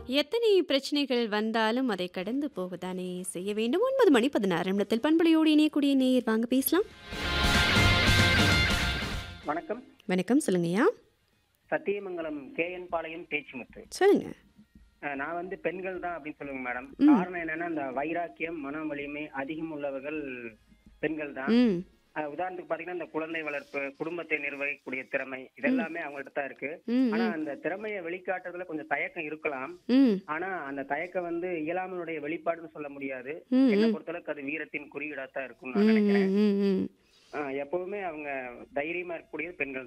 எத்தனை பிரச்சனைகள் வந்தாலும் அதை கடந்து போகத்தானே செய்ய வேண்டும் ஒன்பது மணி பதினாறு நிமிடத்தில் பண்பலையோடு இணையக்கூடிய நேயர் வாங்க பேசலாம் வணக்கம் வணக்கம் சொல்லுங்கய்யா சத்தியமங்கலம் கேஎன் பாளையம் பேச்சுமுத்து சொல்லுங்க அஹ் நான் வந்து பெண்கள் தான் அப்படின்னு சொல்லுங்க மேடம் ம். காரணம் என்னன்னா இந்த வைராக்கியம் மன வலிமை அதிகம் உள்ளவர்கள் பெண்கள் தான் ம் அஹ் உதாரணத்துக்கு பாத்தீங்கன்னா இந்த குழந்தை வளர்ப்பு குடும்பத்தை நிர்வகிக்கக்கூடிய திறமை இதெல்லாமே அவங்கள்ட்ட தான் இருக்கு ம் ஆனா அந்த திறமையை வெளிக்காட்டுறதுல கொஞ்சம் தயக்கம் இருக்கலாம் ம் ஆனா அந்த தயக்கம் வந்து இயலாமையுடைய வெளிப்பாடுன்னு சொல்ல முடியாது ம் என்னை ம் பொறுத்தளவுக்கு அது வீரத்தின் குறியீடா தான் இருக்கும்னு ம் நான் நினைக்கிறேன் ம் ம் அஹ் எப்பவுமே அவங்க தைரியமா இருக்கக்கூடியது பெண்கள்